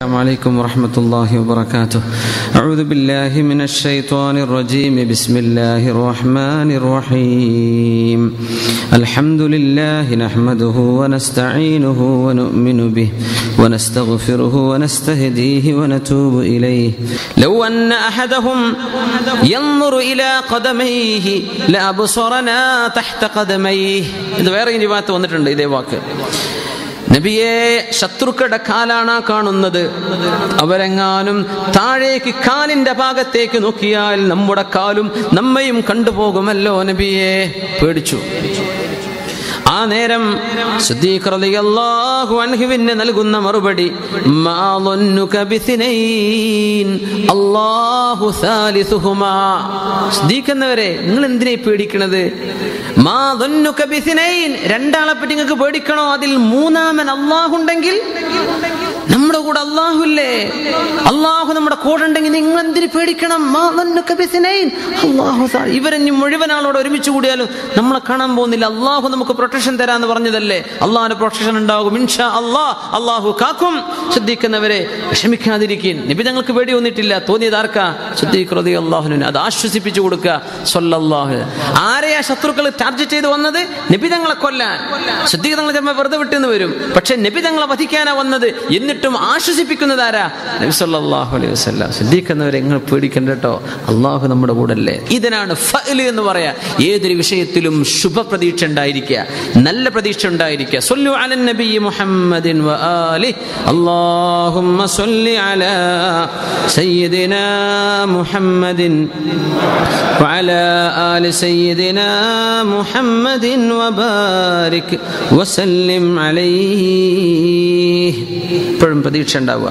السلام عليكم ورحمة الله وبركاته أعوذ بالله من الشيطان الرجيم بسم الله الرحمن الرحيم الحمد لله نحمده ونستعينه ونؤمن به ونستغفره ونستهديه ونتوب إليه لو أن أحدهم ينظر إلى قدميه لأبصرنا تحت قدميه ഇത് വേറെ ഇനി ഭാഗത്ത് വന്നിട്ടുണ്ട് ഇതേ വാക്ക് നബിയെ ശത്രുക്കളുടെ കാലാണ് കാണുന്നത് അവരെങ്ങാനും താഴേക്ക് കാലിന്റെ ഭാഗത്തേക്ക് നോക്കിയാൽ നമ്മുടെ കാലും നമ്മയും കണ്ടുപോകുമല്ലോ നബിയെ പേടിച്ചു ആ നേരം സിദ്ദീഖ് റളിയല്ലാഹു അൻഹുവിന് നൽകുന്ന മറുപടി മാ ظنك ബിസ്നൈൻ അല്ലാഹു സാലിസുഹുമാ സിദ്ദീഖ് എന്നവരെ നിങ്ങൾ എന്തിനെ പേടിക്കണത് മാ ظنك ബിസ്നൈൻ രണ്ടാളെ പറ്റി നിങ്ങൾക്ക് പേടിക്കണോ അതിൽ മൂന്നാമൻ അല്ലാഹു ഉണ്ടെങ്കിൽ നമ്മുടെ കൂടെ അള്ളാഹു ഇല്ലേ അള്ളാഹു നമ്മുടെ കൂടെ ഉണ്ടെങ്കിൽ നിങ്ങൾ എന്തിനു പേടിക്കണം മാ ظنك ബിസ്നൈൻ അല്ലാഹു സാ- ഇവരെനി മുഴുവൻ ആളോട് ഒരുമിച്ച് കൂടിയാലും നമ്മളെ കാണാൻ പോകുന്നില്ല അള്ളാഹു നമുക്ക് പ്രൊട്ടക്ഷൻ തരാന്ന് പറഞ്ഞതല്ലേ അള്ളാഹിന്റെ പ്രൊട്ടക്ഷൻ ഉണ്ടാകും ഇൻഷാ അള്ളാഹ് അള്ളാഹു കാക്കും ശ്രദ്ധിക്കുന്നവരെ വിഷമിക്കാതിരിക്കും നബി ഞങ്ങൾക്ക് പേടി വന്നിട്ടില്ല തോന്നിയത് ആർക്കാ ശ്രദ്ധിക്കുന്നത് അള്ളാഹുവിന് അത് ആശ്വസിപ്പിച്ചു കൊടുക്കുക സൊല്ലാഹു ആരെയാ ശത്രുക്കൾ ടാർജറ്റ് ചെയ്ത് വന്നത് നബി തങ്ങളെ കൊല്ലാൻ ശ്രദ്ധിക്കുക തങ്ങൾ ചിലപ്പോൾ വെറുതെ വിട്ടെന്ന് വരും പക്ഷെ നബി തങ്ങളെ വധിക്കാനാ വന്നത് എന്നിട്ടും ആശ്വസിപ്പിക്കുന്നത് ആരാ നബി സല്ലല്ലാഹു അലൈഹി വസല്ലം ശ്രദ്ധിക്കുന്നവരെ നിങ്ങൾ പേടിക്കണ്ട കേട്ടോ അള്ളാഹു നമ്മുടെ കൂടെ അല്ലേ ഇതിനാണ് ഫഅല് എന്ന് പറയാ ഏതൊരു വിഷയത്തിലും ശുഭപ്രതീക്ഷ ഉണ്ടായിരിക്കുക നല്ല പ്രതീക്ഷ ഉണ്ടായിരിക്കുക സൊല്ലു അലൻ നബി മുഹമ്മദിൻ വ ആലി اللهم صل على سيدنا محمد وعلى آل سيدنا محمد وبارك وسلم عليه ഇപ്പോഴും പ്രതീക്ഷ ഉണ്ടാവുക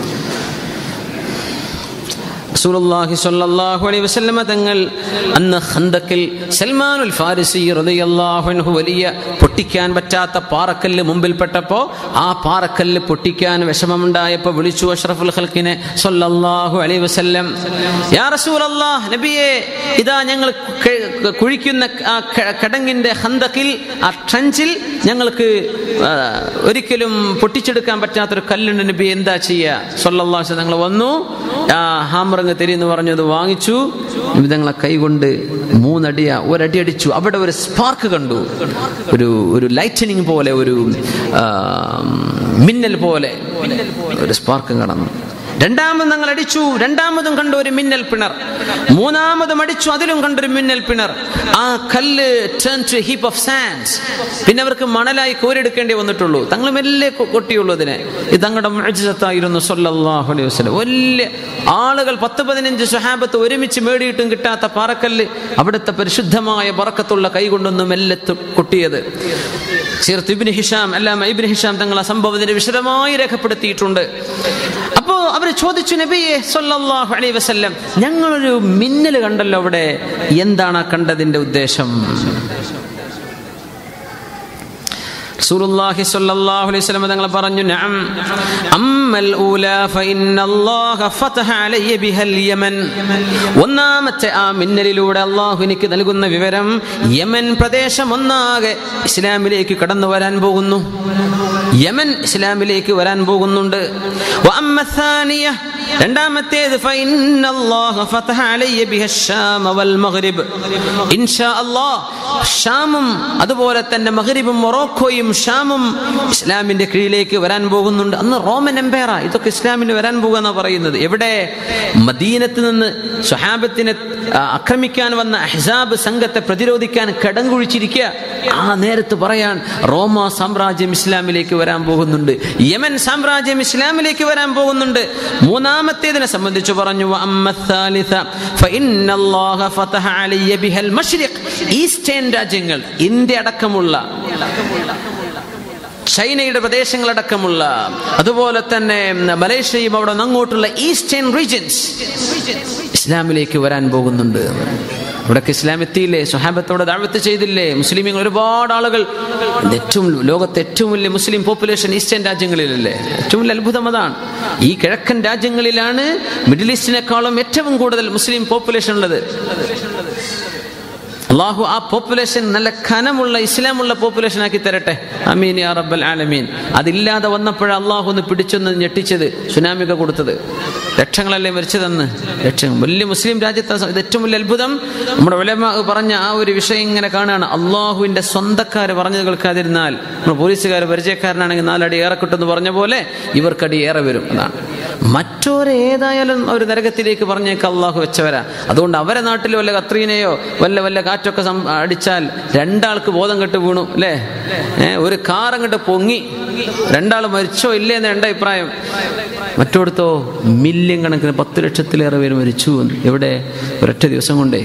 റസൂലുള്ളാഹി സ്വല്ലല്ലാഹു അലൈഹി വസല്ലമ തങ്ങൾ അന്ന് ഖന്തക്കിൽ സൽമാനുൽ ഫാരിസി റളിയല്ലാഹു അൻഹു വലിയ പൊട്ടിക്കാൻ പറ്റാത്ത പാറക്കല്ല് മുമ്പിൽപ്പെട്ടപ്പോൾ ആ പാറക്കല്ല് പൊട്ടിക്കാൻ വിഷമമുണ്ടായപ്പോൾ വിളിച്ചു അഷ്റഫുൽ ഖൽക്കിനെ സ്വല്ലല്ലാഹു അലൈഹി വസല്ലം യാ റസൂലല്ലാഹ് നബിയെ ഇതാ ഞങ്ങൾ ക- കുഴിക്കുന്ന ആ ക- കടങ്ങിന്റെ ഖന്തക്കിൽ ആ ട്രഞ്ചിൽ ഞങ്ങൾക്ക് ആ, ഒരിക്കലും പൊട്ടിച്ചെടുക്കാൻ പറ്റാത്തൊരു കല്ലുണ്ട് നബി എന്താ ചെയ്യുക സൊല്ലാസ് ഞങ്ങൾ വന്നു ആ ഹാമറങ്ങ് തരി എന്ന് പറഞ്ഞു അത് വാങ്ങിച്ചു നബി തങ്ങളെ കൈകൊണ്ട് മൂന്നടിയ ഒരടി അടിച്ചു അവിടെ ഒരു സ്പാർക്ക് കണ്ടു ഒരു ഒരു ലൈറ്റനിങ് പോലെ ഒരു ആ, മിന്നൽ പോലെ ഒരു സ്പാർക്ക് കടന്നു രണ്ടാമത് ഞങ്ങൾ അടിച്ചു രണ്ടാമതും കണ്ടു ഒരു മിന്നൽ പിണർ മൂന്നാമതും അടിച്ചു അതിലും കണ്ടൊരു മിന്നൽ പിണർ ആ കല്ല് turn to heap of sands പിന്നെ അവർക്ക് മണലായി കോരെടുക്കേണ്ടി വന്നിട്ടുള്ളൂ തങ്ങൾ മെല്ലെ കൊ- കൊട്ടിയുള്ളൂ അതിനെ ഇത് തങ്ങളുടെ മുഅ്ജിസത്തായിരുന്നു സല്ലല്ലാഹു അലൈഹി വസല്ലം വലിയ ആളുകൾ പത്ത് പതിനഞ്ച് സ്വഹാബത്ത് ഒരുമിച്ച് മേടിയിട്ടും കിട്ടാത്ത പാറക്കല്ല് അവിടുത്തെ പരിശുദ്ധമായ പറക്കത്തുള്ള കൈ കൊണ്ടൊന്ന് മെല്ലെ തു- കൊട്ടിയത് സീറത്ത് ഇബ്നു ഹിഷാം അല്ലാമ ഇബ്നു ഹിഷാം തങ്ങൾ ആ സംഭവത്തിന് വിശദമായി രേഖപ്പെടുത്തിയിട്ടുണ്ട് അപ്പോ അവർ ചോദിച്ചു നബിയെ സല്ലല്ലാഹു അലൈഹി വസല്ലം ഞങ്ങളൊരു മിന്നൽ കണ്ടല്ലോ അവിടെ എന്താണ് ആ കണ്ടതിന്റെ ഉദ്ദേശം റസൂലുള്ളാഹി സ്വല്ലല്ലാഹു അലൈഹി വസല്ലം തങ്ങൾ പറഞ്ഞു നഅം അമ്മൽ ഊലാ ഫഇന്നല്ലാഹ ഫതഹ അലയ്യ ബിഹൽ യമൻ ഒന്നാമത്തെ ആ മിന്നലിലൂടെ അള്ളാഹു എനിക്ക് നൽകുന്ന വിവരം യമൻ പ്രദേശം ഒന്നാകെ ഇസ്ലാമിലേക്ക് കടന്നു വരാൻ പോകുന്നു യമൻ ഇസ്ലാമിലേക്ക് വരാൻ പോകുന്നുണ്ട് വഅമ്മ ത്ഥാനിയ രണ്ടാമത്തേത് ഫഇന്നല്ലാഹ ഫതഹ അലയ്യ ബിഹശ്ശാമ വൽ മഗ്രിബ് ഇൻഷാ അല്ലാഹ് ഷാമും അതുപോലെ തന്നെ മഗ്രിബും മൊറോക്കോയും ഷാമും ഇസ്ലാമിന്റെ കീഴിലേക്ക് വരാൻ പോകുന്നുണ്ട് അന്ന് റോമൻ എംപയറ ഇതൊക്കെ ഇസ്ലാമിന് വരാൻ പോകുക പറയുന്നത് എവിടെ മദീനത്ത് നിന്ന് സ്വഹാബത്തിനെ ആ, ആക്രമിക്കാൻ വന്ന അഹ്സാബ് സംഘത്തെ പ്രതിരോധിക്കാൻ കടം കുഴിച്ചിരിക്കുക ആ നേരത്ത് പറയാൻ റോമ സാമ്രാജ്യം ഇസ്ലാമിലേക്ക് വരാൻ പോകുന്നുണ്ട് യമൻ സാമ്രാജ്യം ഇസ്ലാമിലേക്ക് വരാൻ പോകുന്നുണ്ട് മൂന്നാമത്തേതിനെ സംബന്ധിച്ച് പറഞ്ഞു "വഅമ്മ الثالث فإن الله فتح علي بها المشرق ഈസ്റ്റേൺ രാജ്യങ്ങൾ ഇന്ത്യ അടക്കമുള്ള ചൈനയുടെ പ്രദേശങ്ങളടക്കമുള്ള അതുപോലെ തന്നെ മലേഷ്യയും അവിടെ നിന്ന് അങ്ങോട്ടുള്ള ഈസ്റ്റേൺ റീജൻസ് ഇസ്ലാമിലേക്ക് വരാൻ പോകുന്നുണ്ട് അവിടൊക്കെ ഇസ്ലാം എത്തിയില്ലേ സ്വഹാബത്തോടെ ദാവത്ത് ചെയ്തില്ലേ മുസ്ലിമീങ്ങൾ ഒരുപാട് ആളുകൾ ഇത് ഏറ്റവും ലോകത്തെ ഏറ്റവും വലിയ മുസ്ലിം പോപ്പുലേഷൻ ഈസ്റ്റേൺ രാജ്യങ്ങളിലല്ലേ ഏറ്റവും വലിയ അത്ഭുതം അതാണ് ഈ കിഴക്കൻ രാജ്യങ്ങളിലാണ് മിഡിൽ ഈസ്റ്റിനേക്കാളും ഏറ്റവും കൂടുതൽ മുസ്ലിം പോപ്പുലേഷൻ ഉള്ളത് അള്ളാഹു ആ പോപ്പുലേഷൻ നല്ല ഖനമുള്ള ഇസ്ലാമുള്ള പോപ്പുലേഷൻ ആക്കി തരട്ടെ അമീൻ യാ റബ്ബൽ ആലമീൻ അതില്ലാതെ വന്നപ്പോഴ അള്ളാഹു ഒന്ന് പിടിച്ചൊന്ന് ഞെട്ടിച്ചത് സുനാമിക കൊടുത്തത് ലക്ഷങ്ങളല്ലേ മരിച്ചതെന്ന് ലക്ഷം വലിയ മുസ്ലിം രാജ്യത്തെ സ- ഇത് ഏറ്റവും വലിയ അത്ഭുതം നമ്മുടെ ഉലമ പറഞ്ഞ ആ ഒരു വിഷയം ഇങ്ങനെ കാണുകയാണ് അള്ളാഹുവിന്റെ സ്വന്തക്കാർ പറഞ്ഞത് കേൾക്കാതിരുന്നാൽ നമ്മുടെ പോലീസുകാർ പരിചയക്കാരനാണെങ്കിൽ നാലടി ഏറെ കിട്ടുമെന്ന് പറഞ്ഞ പോലെ ഇവർക്കടി ഏറെ വരും അതാണ് മറ്റോരെ ഏതായാലും ഒരു നരകത്തിലേക്ക് പറഞ്ഞേക്ക് അള്ളാഹു വെച്ചവരാ അതുകൊണ്ട് അവരെ നാട്ടിൽ വല്ല കത്രീനയോ വല്ല വല്ല കാറ്റൊക്കെ സം- അടിച്ചാൽ രണ്ടാൾക്ക് ബോധം കെട്ട് വീണു അല്ലേ ഏ, ഒരു കാർ അങ്ങോട്ട് പൊങ്ങി രണ്ടാൾ മരിച്ചോ ഇല്ലേ എന്ന് എൻ്റെ അഭിപ്രായം മറ്റോടത്തോ മില്യൺ കണക്കിന് പത്ത് ലക്ഷത്തിലേറെ പേര് മരിച്ചു എന്ന്. എവിടെ ഒരൊറ്റ ദിവസം കൊണ്ടേ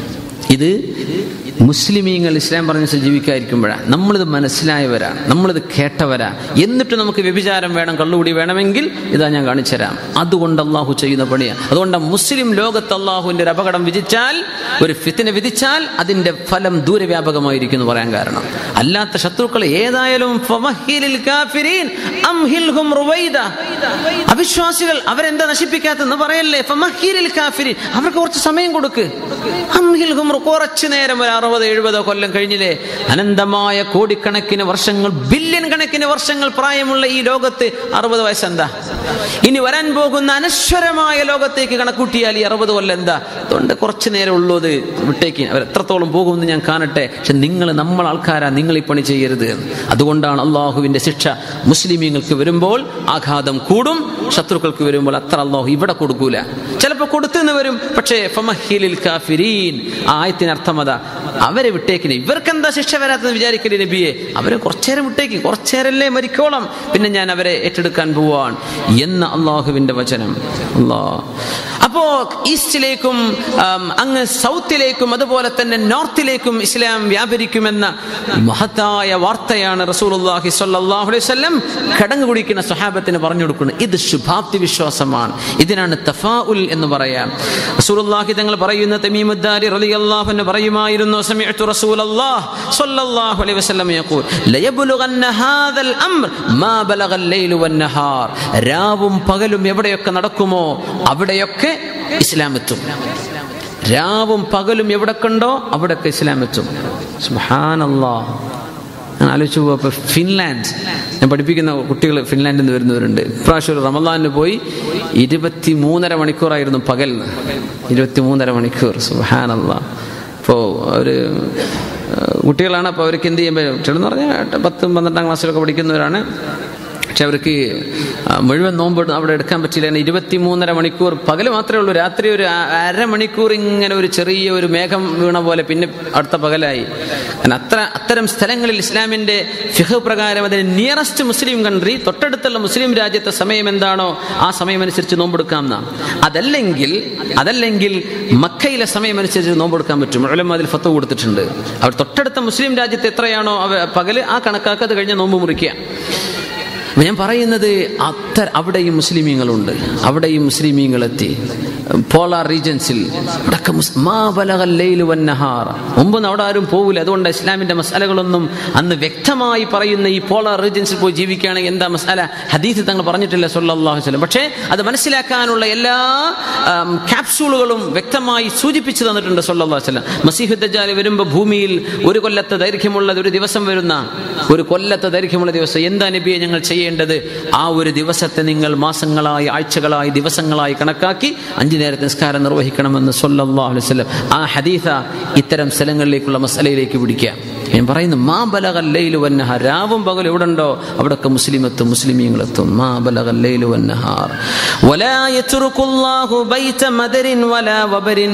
ഇത് മുസ്ലിമീങ്ങൾ ഇസ്ലാം പറഞ്ഞ ജീവിക്കാതിരിക്കുമ്പോഴാണ് നമ്മളിത് മനസ്സിലായവരാണ് നമ്മളിത് കേട്ടവരാ എന്നിട്ട് നമുക്ക് വ്യഭിചാരം വേണം കള്ളുകൂടി വേണമെങ്കിൽ ഇതാ ഞാൻ കാണിച്ചു തരാം അതുകൊണ്ട് അള്ളാഹു ചെയ്യുന്ന പണിയാണ് അതുകൊണ്ട് മുസ്ലിം ലോകത്ത് അള്ളാഹുവിന്റെ ഒരു അപകടം വിധിച്ചാൽ ഒരു ഫിത്തിനെ വിധിച്ചാൽ അതിന്റെ ഫലം ദൂരവ്യാപകമായിരിക്കും എന്ന് പറയാൻ കാരണം അല്ലാത്ത ശത്രുക്കൾ ഏതായാലും ഫമഹിലിൽ കാഫിരീൻ അംഹിൽഹും റുവൈദ. അവിശ്വാസികൾ അവരെന്താ നശിപ്പിക്കാത്തെന്ന് പറയല്ലേ ഫമഹിലിൽ കാഫിരീൻ അവർക്ക് കുറച്ച് സമയം കൊടുക്ക് അംഹിൽഹും റു- കുറച്ചു നേരം ഒരു അറുപത് എഴുപതോ കൊല്ലം കഴിഞ്ഞില്ലേ അനന്തമായ കോടിക്കണക്കിന് വർഷങ്ങൾ ബില്യൺ കണക്കിന് വർഷങ്ങൾ പ്രായമുള്ള ഈ ലോകത്ത് അറുപത് വയസ്സെന്താ ഇനി വരാൻ പോകുന്ന അനശ്വരമായ ലോകത്തേക്ക് കണക്കൂട്ടിയാൽ ഈ അറുപത് കൊല്ലം എന്താ അതുകൊണ്ട് കുറച്ചു നേരം ഉള്ളൂ അത് വിട്ടേക്ക് അവർ എത്രത്തോളം പോകുമെന്ന് ഞാൻ കാണട്ടെ പക്ഷെ നിങ്ങൾ നമ്മൾ ആൾക്കാരാ നിങ്ങൾ ഈ പണി ചെയ്യരുത് എന്ന്. അതുകൊണ്ടാണ് അള്ളാഹുവിന്റെ ശിക്ഷ മുസ്ലിമീങ്ങൾക്ക് വരുമ്പോൾ ആഘാതം കൂടും ശത്രുക്കൾക്ക് വരുമ്പോൾ അത്ര അള്ളാഹു ഇവിടെ കൊടുക്കൂല ചിലപ്പോൾ കൊടുത്തെന്ന് വരും പക്ഷേ ഫമഹിലിൽ കാഫിരീൻ ആ ആയത്തിന് അർത്ഥം അതാ അവരെ വിട്ടേക്കിന് ഇവർക്ക് എന്താ ശിക്ഷ വരാത്തെന്ന് വിചാരിക്കലേ നബിയെ അവരെ കുറച്ചേരം വിട്ടേക്ക് കുറച്ചേരല്ലേ മരിക്കോളം പിന്നെ ഞാൻ അവരെ ഏറ്റെടുക്കാൻ പോവാൻ എന്ന അള്ളാഹുവിന്റെ വചനം അല്ലാ അപ്പോ ഈസ്റ്റിലേക്കും ആം, അങ്ങ് സൗത്തിലേക്കും അതുപോലെ തന്നെ നോർത്തിലേക്കും ഇസ്ലാം വ്യാപരിക്കുമെന്ന മഹത്തായ വാർത്തയാണ് റസൂലുള്ളാഹി സ്വല്ലല്ലാഹു അലൈഹി വസല്ലം കടങ്ങ് കുടിക്കുന്ന സ്വഹാബത്തിന് പറഞ്ഞു കൊടുക്കുന്നത് ഇത് ശുഭാപ്തി വിശ്വാസമാണ് ഇതിനാണ് തഫാഉൽ എന്ന് പറയാം റസൂലുള്ളാഹി തങ്ങൾ പറയുന്ന തമീമുദ്ദാരി റളിയല്ലാഹു അൻഹു പറയുമായിരുന്നു സമിഅ്തു റസൂലല്ലാഹ് സ്വല്ലല്ലാഹു അലൈഹി വസല്ലം യഖൂൽ ലയബ്ലുഗന്ന ഹാദൽ അംർ മാ ബലഗൽ ലൈലു വന്നഹാർ രാവും പകലും എവിടെയൊക്കെ നടക്കുമോ അവിടെയൊക്കെ ഇസ്ലാം എത്തും രാവും പകലും എവിടൊക്കെ ഉണ്ടോ അവിടൊക്കെ ഇസ്ലാം എത്തും സുബ്ഹാനല്ലാഹ് ഞാൻ ആലോചിച്ചു അപ്പോൾ ഫിൻലാൻഡ് ഞാൻ പഠിപ്പിക്കുന്ന കുട്ടികൾ ഫിൻലാൻഡിൽ നിന്ന് വരുന്നവരുണ്ട് ഇപ്രാവശ്യം ഒരു റമദാനിന് പോയി ഇരുപത്തി മൂന്നര മണിക്കൂറായിരുന്നു പകൽ ഇരുപത്തി മൂന്നര മണിക്കൂർ സുഹാനല്ല ഇപ്പോൾ ഒരു കുട്ടികളാണ് അപ്പോൾ അവർക്ക് എന്ത് ചെയ്യാൻ പറ്റും കുട്ടികളെന്ന് പറഞ്ഞാൽ പത്തും പന്ത്രണ്ടാം ക്ലാസ്സിലൊക്കെ പഠിക്കുന്നവരാണ് പക്ഷെ അവർക്ക് ആ, മുഴുവൻ നോമ്പ് അവിടെ എടുക്കാൻ പറ്റില്ല കാരണം ഇരുപത്തി മൂന്നര മണിക്കൂർ പകൽ മാത്രമേ ഉള്ളൂ രാത്രി ഒരു അ- അരമണിക്കൂർ ഇങ്ങനെ ഒരു ചെറിയ ഒരു മേഘം വീണ പോലെ പിന്നെ അടുത്ത പകലായി കാരണം അത്ര അത്തരം സ്ഥലങ്ങളിൽ ഇസ്ലാമിന്റെ ഫിഹ് പ്രകാരം അതിന് നിയറസ്റ്റ് മുസ്ലിം കൺട്രി തൊട്ടടുത്തുള്ള മുസ്ലിം രാജ്യത്തെ സമയം എന്താണോ ആ സമയമനുസരിച്ച് നോമ്പെടുക്കാം എന്നാ അതല്ലെങ്കിൽ അതല്ലെങ്കിൽ മക്കയിലെ സമയമനുസരിച്ച് നോമ്പെടുക്കാൻ പറ്റും ഉലമ അതിൽ ഫത്ത് കൊടുത്തിട്ടുണ്ട് അവർ തൊട്ടടുത്ത മുസ്ലിം രാജ്യത്ത് എത്രയാണോ അവ പകല് ആ കണക്കാക്ക് അത് കഴിഞ്ഞ് നോമ്പ് മുറിക്കുക അപ്പൊ ഞാൻ പറയുന്നത് അത്ര അവിടെയും മുസ്ലിമീങ്ങളുണ്ട് അവിടെയും മുസ്ലിമീങ്ങളെത്തി പോളാർ റീജൻസിൽ അവിടൊക്കെ മുസ്- മാ ബലഗൽ ലൈലു വന്നഹാർ മുമ്പൊന്നും അവിടെ ആരും പോകില്ല അതുകൊണ്ട് ഇസ്ലാമിന്റെ മസാലകളൊന്നും അന്ന് വ്യക്തമായി പറയുന്ന ഈ പോളാർ റീജൻസിൽ പോയി ജീവിക്കുകയാണെങ്കിൽ എന്താ മസാല ഹദീസ് തങ്ങൾ പറഞ്ഞിട്ടില്ല സല്ലല്ലാഹു അലൈഹി വസല്ലം പക്ഷേ അത് മനസ്സിലാക്കാനുള്ള എല്ലാ ആം, ക്യാപ്സൂളുകളും വ്യക്തമായി സൂചിപ്പിച്ചു തന്നിട്ടുണ്ട് സല്ലല്ലാഹു അലൈഹി വസല്ലം മസീഹു ദജ്ജാൽ വരുമ്പോൾ ഭൂമിയിൽ ഒരു കൊല്ലത്തെ ദൈർഘ്യമുള്ളത് ഒരു ദിവസം വരുന്ന ഒരു കൊല്ലത്തെ ദൈർഘ്യമുള്ള ദിവസം എന്താ നബിയെ ഞങ്ങൾ ചെയ്യേണ്ടത് ആ ഒരു ദിവസത്തെ നിങ്ങൾ മാസങ്ങളായി ആഴ്ചകളായി ദിവസങ്ങളായി കണക്കാക്കി അഞ്ചു നേരത്തെ നിസ്കാരം നിർവഹിക്കണമെന്ന് സല്ലല്ലാഹു അലൈഹി വസല്ലം ആ ഹദീസ ഇത്തരം സ്ഥലങ്ങളിലേക്കുള്ള മസലയിലേക്ക് പിടിക്കുക ഞാൻ പറയുന്നു മാ ബലഗൽ ലൈലു വന്നഹാർ രാവും പകലും എവിടെ ഉണ്ടോ അവിടൊക്കെ മുസ്ലിം എത്തും മുസ്ലിമീങ്ങൾ എത്തും മാ ബലഗൽ ലൈലു വന്നഹാർ വലാ യത്റുകുല്ലാഹു ബൈത മദരിൻ വലാ വബരിൻ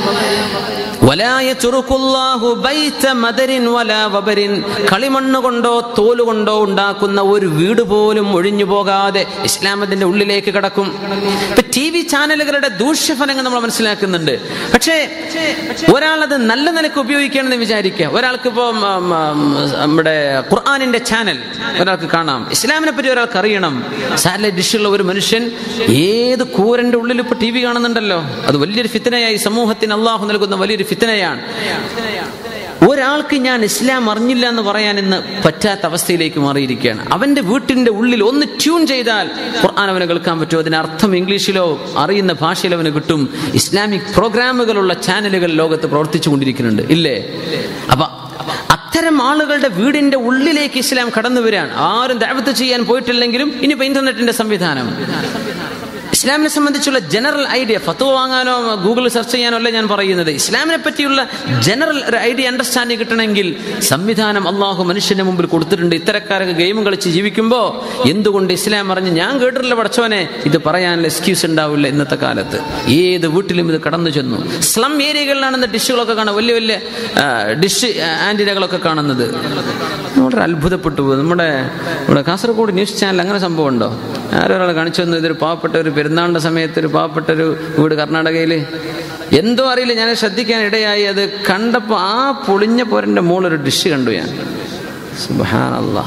വലാ യത്റുകുല്ലാഹു ബൈത മദരിൻ വലാ വബരിൻ കളിമണ്ണ് കൊണ്ടോ തോല് കൊണ്ടോ ഉണ്ടാക്കുന്ന ഒരു വീട് പോലും ഒഴിഞ്ഞു പോകാതെ ഇസ്ലാം അതിന്റെ ഉള്ളിലേക്ക് കടക്കും ഇപ്പൊ ടി വി ചാനലുകളുടെ ദൂഷ്യഫലങ്ങൾ നമ്മൾ മനസ്സിലാക്കുന്നുണ്ട് പക്ഷേ ഒരാളത് നല്ല നിലക്ക് ഉപയോഗിക്കണമെന്ന് വിചാരിക്കുക ഒരാൾക്ക് ഇപ്പോ നമ്മുടെ ഖുർആാനിന്റെ ചാനൽ ഒരാൾക്ക് കാണാം ഇസ്ലാമിനെ പറ്റി ഒരാൾക്ക് അറിയണം സാറ്റലൈറ്റ് ഡിഷുള്ള ഒരു മനുഷ്യൻ ഏത് കൂരന്റെ ഉള്ളിൽ ഇപ്പൊ ടി വി കാണുന്നുണ്ടല്ലോ അത് വലിയൊരു ഫിത്തനയായി സമൂഹത്തിന് അള്ളാഹു നൽകുന്ന വലിയൊരു ഫിത്തനയാണ് ഒരാൾക്ക് ഞാൻ ഇസ്ലാം അറിഞ്ഞില്ല എന്ന് പറയാൻ ഇന്ന് പറ്റാത്ത അവസ്ഥയിലേക്ക് മാറിയിരിക്കുകയാണ് അവന്റെ വീട്ടിന്റെ ഉള്ളിൽ ഒന്ന് ട്യൂൺ ചെയ്താൽ ഖുർആൻ അവന് കേൾക്കാൻ പറ്റും അതിന് അർത്ഥം ഇംഗ്ലീഷിലോ അറിയുന്ന ഭാഷയിൽ അവന് കിട്ടും ഇസ്ലാമിക് പ്രോഗ്രാമുകളുള്ള ചാനലുകൾ ലോകത്ത് പ്രവർത്തിച്ചു കൊണ്ടിരിക്കുന്നുണ്ട് ഇല്ലേ അപ്പൊ അത്തരം ആളുകളുടെ വീടിന്റെ ഉള്ളിലേക്ക് ഇസ്ലാം കടന്നു വരികയാണ് ആരും ദാവത്ത് ചെയ്യാൻ പോയിട്ടില്ലെങ്കിലും ഇനിയിപ്പോ ഇന്റർനെറ്റിന്റെ സംവിധാനം ഇസ്ലാമിനെ സംബന്ധിച്ചുള്ള ജനറൽ ഐഡിയ ഫത്വ വാങ്ങാനോ ഗൂഗിൾ സെർച്ച് ചെയ്യാനോ അല്ല ഞാൻ പറയുന്നത് ഇസ്ലാമിനെ പറ്റിയുള്ള ജനറൽ ഒരു ഐഡിയ അണ്ടർസ്റ്റാൻഡിങ് കിട്ടണമെങ്കിൽ സംവിധാനം അള്ളാഹു മനുഷ്യന്റെ മുമ്പിൽ കൊടുത്തിട്ടുണ്ട് ഇത്തരക്കാരൊക്കെ ഗെയിം കളിച്ച് ജീവിക്കുമ്പോൾ എന്തുകൊണ്ട് ഇസ്ലാം അറിഞ്ഞ് ഞാൻ കേട്ടിട്ടില്ല പഠിച്ചവനെ ഇത് പറയാനുള്ള എക്സ്ക്യൂസ് ഉണ്ടാവില്ല ഇന്നത്തെ കാലത്ത് ഏത് വീട്ടിലും ഇത് കടന്നു ചെന്നു സ്ലം ഏരിയകളിലാണ് ഇന്ന് ഡിഷുകളൊക്കെ കാണുക വലിയ വലിയ ഡിഷ് ആന്റിനകളൊക്കെ കാണുന്നത് വളരെ അത്ഭുതപ്പെട്ടു പോകും നമ്മുടെ ഇവിടെ കാസർഗോഡ് ന്യൂസ് ചാനൽ അങ്ങനെ സംഭവം ഉണ്ടോ ആരൊരാൾ കാണിച്ചു തന്നു ഇതൊരു പാവപ്പെട്ട ഒരു പെരുന്നാളിന്റെ സമയത്ത് ഒരു പാവപ്പെട്ട ഒരു വീട് കർണാടകയിൽ എന്തോ അറിയില്ല ഞാൻ ശ്രദ്ധിക്കാൻ ഇടയായി അത് കണ്ടപ്പോൾ ആ പൊളിഞ്ഞ പോരന്റെ മുകളിൽ ഡിഷ് കണ്ടു ഞാൻ സുബാനല്ലാ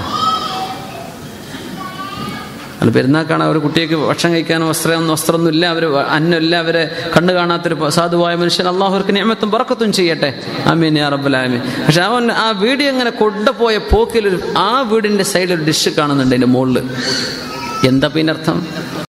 അത് പെരുന്നാക്കാണ് അവർ കുട്ടിക്ക് ഭക്ഷണം കഴിക്കാനും വസ്ത്രം വസ്ത്രമൊന്നും ഇല്ല അവർ അന്നമില്ല അവരെ കണ്ണു കാണാത്തൊരു സാധുവായ മനുഷ്യൻ അള്ളാഹുർക്ക് നിയമത്തും പറക്കത്തും ചെയ്യട്ടെ അമീൻ യാ റബ്ബലാമീൻ പക്ഷെ അവൻ ആ വീഡിയോ ഇങ്ങനെ കൊണ്ടുപോയ പോക്കിൽ ഒരു ആ വീടിന്റെ സൈഡിൽ ഒരു ഡിഷ് കാണുന്നുണ്ട് അതിന്റെ മുകളിൽ എന്താ പിന്നെ അർത്ഥം